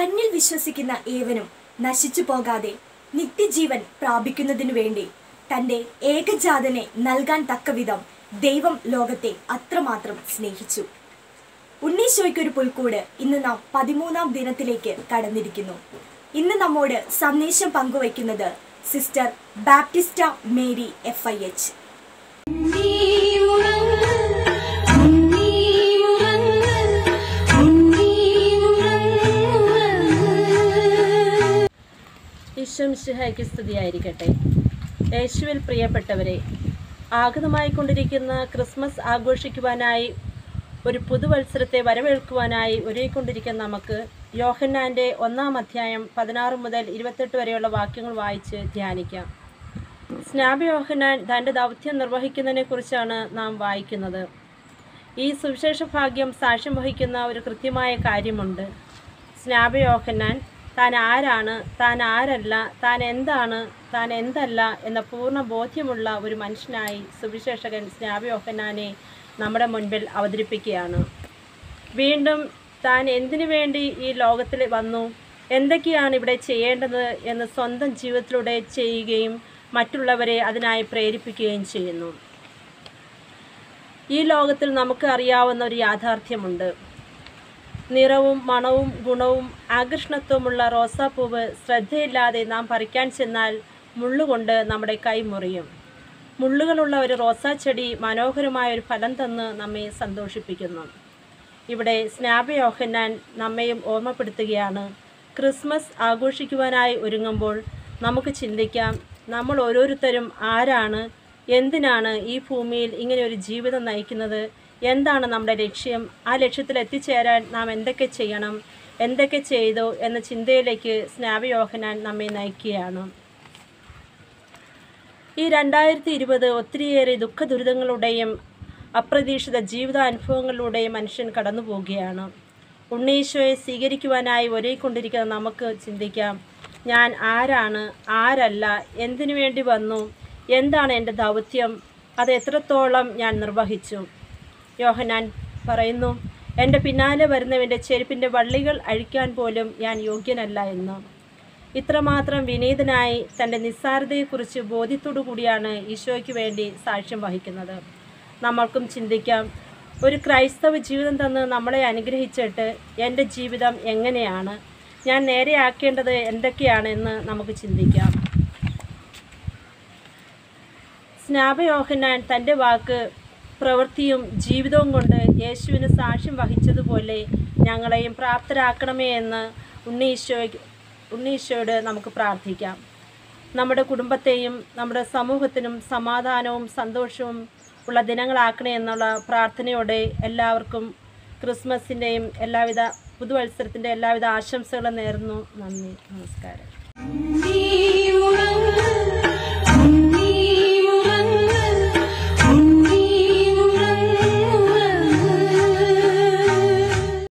തന്നിൽ വിശ്വസിക്കുന്ന ഏവനും നശിച്ചു പോകാതെ നിത്യജീവൻ പ്രാപിക്കുന്നതിനു വേണ്ടി തന്റെ ഏകജാതനെ നൽകാൻ തക്കവിധം ദൈവം ലോകത്തെ അത്രമാത്രം സ്നേഹിച്ചു ഉണ്ണീശോയ്ക്കൊരു പുൽക്കൂട് ഇന്ന് നാം പതിമൂന്നാം ദിനത്തിലേക്ക് കടന്നിരിക്കുന്നു ഇന്ന് നമ്മോട് സന്ദേശം പങ്കുവയ്ക്കുന്നത് sister Baptista Mary F I H ഈശ്വംശിഹായ്ക്ക് സ്തുതിയായിരിക്കട്ടെ യേശുവിൽ പ്രിയപ്പെട്ടവരെ ആഗതമായിക്കൊണ്ടിരിക്കുന്ന ക്രിസ്മസ് ആഘോഷിക്കുവാനായി ഒരു പുതുവത്സരത്തെ വരവേൽക്കുവാനായി ഒരുങ്ങിക്കൊണ്ടിരിക്കുന്ന നമുക്ക് യോഹന്നാൻ്റെ ഒന്നാം അധ്യായം പതിനാറ് മുതൽ ഇരുപത്തെട്ട് വരെയുള്ള വാക്യങ്ങൾ വായിച്ച് ധ്യാനിക്കാം സ്നാപ യോഹന്നാൻ തൻ്റെ ദൗത്യം നിർവഹിക്കുന്നതിനെക്കുറിച്ചാണ് നാം വായിക്കുന്നത് ഈ സുവിശേഷ ഭാഗ്യം സാക്ഷ്യം വഹിക്കുന്ന ഒരു കൃത്യമായ കാര്യമുണ്ട് സ്നാപയോഹന്നാൻ താൻ ആരാണ് താൻ ആരല്ല താൻ എന്താണ് താൻ എന്തല്ല എന്ന പൂർണ്ണ ബോധ്യമുള്ള ഒരു മനുഷ്യനായി സുവിശേഷകൻ സ്നാപയോഹന്നാനെ നമ്മുടെ മുൻപിൽ അവതരിപ്പിക്കുകയാണ് വീണ്ടും താൻ എന്തിനു വേണ്ടി ഈ ലോകത്തിൽ വന്നു എന്തൊക്കെയാണ് ഇവിടെ ചെയ്യേണ്ടത് എന്ന് സ്വന്തം ജീവിതത്തിലൂടെ ചെയ്യുകയും മറ്റുള്ളവരെ അതിനായി പ്രേരിപ്പിക്കുകയും ചെയ്യുന്നു ഈ ലോകത്തിൽ നമുക്ക് അറിയാവുന്ന ഒരു യാഥാർത്ഥ്യമുണ്ട് നിറവും മണവും ഗുണവും ആകർഷണത്വമുള്ള റോസാപ്പൂവ് ശ്രദ്ധയില്ലാതെ നാം പറിക്കാൻ ചെന്നാൽ മുള്ളുകൊണ്ട് നമ്മുടെ കൈ മുറിയും മുള്ളുകളുള്ള ഒരു റോസാ ചെടി മനോഹരമായ ഒരു ഫലം തന്ന് നമ്മെ സന്തോഷിപ്പിക്കുന്നു ഇവിടെ സ്നാപയോഹന്നാൻ നമ്മയും ഓർമ്മപ്പെടുത്തുകയാണ് ക്രിസ്മസ് ആഘോഷിക്കുവാനായി ഒരുങ്ങുമ്പോൾ നമുക്ക് ചിന്തിക്കാം നമ്മൾ ഓരോരുത്തരും ആരാണ് എന്തിനാണ് ഈ ഭൂമിയിൽ ഇങ്ങനെ ഒരു ജീവിതം നയിക്കുന്നത് എന്താണ് നമ്മുടെ ലക്ഷ്യം ആ ലക്ഷ്യത്തിൽ എത്തിച്ചേരാൻ നാം എന്തൊക്കെ ചെയ്യണം എന്തൊക്കെ ചെയ്തു എന്ന ചിന്തയിലേക്ക് സ്നാപയോഹനാൻ നമ്മെ നയിക്കുകയാണ് ഈ രണ്ടായിരത്തി ഇരുപത് ഒത്തിരിയേറെ ദുഃഖ ദുരിതങ്ങളുടെയും അപ്രതീക്ഷിത ജീവിതാനുഭവങ്ങളിലൂടെയും മനുഷ്യൻ കടന്നു പോവുകയാണ് ഉണ്ണീശോയെ സ്വീകരിക്കുവാനായി ഒരുങ്ങിക്കൊണ്ടിരിക്കുന്ന നമുക്ക് ചിന്തിക്കാം ഞാൻ ആരാണ് ആരല്ല എന്തിനു വേണ്ടി വന്നു എന്താണ് എൻ്റെ ദൗത്യം അത് എത്രത്തോളം ഞാൻ നിർവഹിച്ചു യോഹനാൻ പറയുന്നു എൻ്റെ പിന്നാലെ വരുന്നവൻ്റെ ചെരുപ്പിൻ്റെ വള്ളികൾ അഴിക്കാൻ പോലും ഞാൻ യോഗ്യനല്ല എന്ന് ഇത്രമാത്രം വിനീതനായി തൻ്റെ നിസ്സാരതയെക്കുറിച്ച് ബോധ്യത്തോടു കൂടിയാണ് ഈശോയ്ക്ക് വേണ്ടി സാക്ഷ്യം വഹിക്കുന്നത് നമ്മൾക്കും ചിന്തിക്കാം ഒരു ക്രൈസ്തവ ജീവിതം തന്ന് നമ്മളെ അനുഗ്രഹിച്ചിട്ട് എൻ്റെ ജീവിതം എങ്ങനെയാണ് ഞാൻ നേരെയാക്കേണ്ടത് എന്തൊക്കെയാണെന്ന് നമുക്ക് ചിന്തിക്കാം സ്നാപയോഹനാൻ തൻ്റെ വാക്ക് പ്രവൃത്തിയും ജീവിതവും കൊണ്ട് യേശുവിന് സാക്ഷ്യം വഹിച്ചതുപോലെ ഞങ്ങളെയും പ്രാപ്തരാക്കണമേ എന്ന് ഉണ്ണീശോ ഉണ്ണീശോയോട് നമുക്ക് പ്രാർത്ഥിക്കാം നമ്മുടെ കുടുംബത്തെയും നമ്മുടെ സമൂഹത്തിനും സമാധാനവും സന്തോഷവും ഉള്ള ദിനങ്ങളാക്കണേ എന്നുള്ള പ്രാർത്ഥനയോടെ എല്ലാവർക്കും ക്രിസ്മസിൻ്റെയും എല്ലാവിധ പുതുവത്സരത്തിൻ്റെ എല്ലാവിധ ആശംസകളും നേർന്നു നന്ദി നമസ്കാരം നീ